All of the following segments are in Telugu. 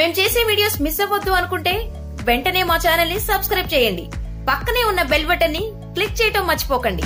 మేం చేసే వీడియోస్ మిస్ అవ్వద్దు అనుకుంటే వెంటనే మా ఛానల్ ని సబ్స్క్రైబ్ చేయండి పక్కనే ఉన్న బెల్ బటన్ ని క్లిక్ చేయటం మర్చిపోకండి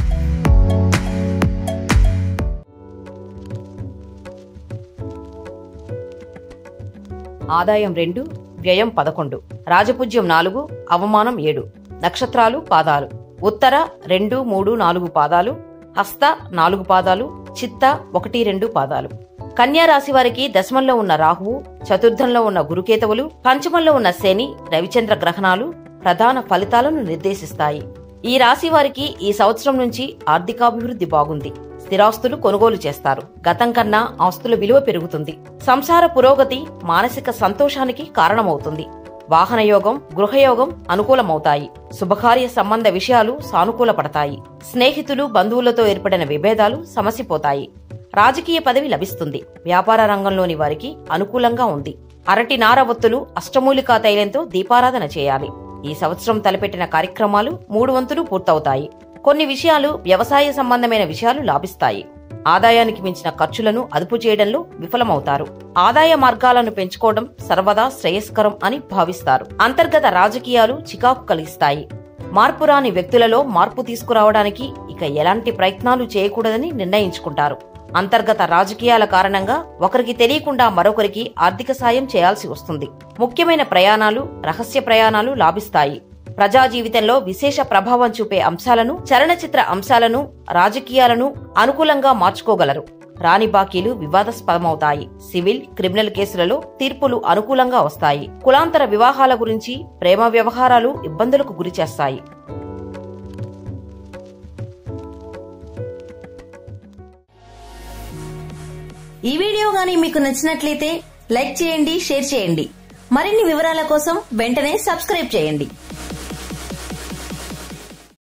ఆదాయం రెండు వ్యయం పదకొండు రాజపూజ్యం నాలుగు అవమానం ఏడు నక్షత్రాలు పాదాలు ఉత్తర రెండు మూడు నాలుగు పాదాలు హస్త నాలుగు పాదాలు చిత్త ఒకటి రెండు పాదాలు కన్యా రాశి వారికి దశమంలో ఉన్న రాహువు చతుర్థంలో ఉన్న గురుకేతవులు పంచమంలో ఉన్న శని రవిచంద్ర గ్రహణాలు ప్రధాన ఫలితాలను నిర్దేశిస్తాయి ఈ రాశి వారికి ఈ సంవత్సరం నుంచి ఆర్థికాభివృద్ధి బాగుంది స్థిరాస్తులు కొనుగోలు చేస్తారు గతం కన్నా ఆస్తుల విలువ పెరుగుతుంది సంసార పురోగతి మానసిక సంతోషానికి కారణమవుతుంది వాహన యోగం గృహయోగం అనుకూలమవుతాయి శుభకార్య సంబంధ విషయాలు సానుకూలపడతాయి స్నేహితులు బంధువులతో ఏర్పడిన విభేదాలు సమసిపోతాయి రాజకీయ పదవి లభిస్తుంది వ్యాపార రంగంలోని వారికి అనుకూలంగా ఉంది అరటి నారవత్తులు అష్టమూలికా తైలంతో దీపారాధన చేయాలి ఈ సంవత్సరం తలపెట్టిన కార్యక్రమాలు మూడు వంతులు పూర్తవుతాయి కొన్ని విషయాలు వ్యవసాయ సంబంధమైన విషయాలు లాభిస్తాయి ఆదాయానికి మించిన ఖర్చులను అదుపు చేయడంలో విఫలమవుతారు ఆదాయ మార్గాలను పెంచుకోవడం సర్వదా శ్రేయస్కరం అని భావిస్తారు అంతర్గత రాజకీయాలు చికాకు కలిగిస్తాయి మార్పు రాని వ్యక్తులలో మార్పు తీసుకురావడానికి ఇక ఎలాంటి ప్రయత్నాలు చేయకూడదని నిర్ణయించుకుంటారు అంతర్గత రాజకీయాల కారణంగా ఒకరికి తెలియకుండా మరొకరికి ఆర్థిక సాయం చేయాల్సి వస్తుంది ముఖ్యమైన ప్రయాణాలు రహస్య ప్రయాణాలు లాభిస్తాయి ప్రజా జీవితంలో విశేష ప్రభావం చూపే అంశాలను చలనచిత్ర అంశాలను రాజకీయాలను అనుకూలంగా మార్చుకోగలరు రాని బాకీలు వివాదాస్పదమవుతాయి సివిల్ క్రిమినల్ కేసులలో తీర్పులు అనుకూలంగా వస్తాయి కులాంతర వివాహాల గురించి ప్రేమ వ్యవహారాలు ఇబ్బందులకు గురిచేస్తాయి ఈ వీడియో గానీ మీకు నచ్చినట్లయితే లైక్ చేయండి షేర్ చేయండి మరిన్ని వివరాల కోసం వెంటనే సబ్స్క్రైబ్ చేయండి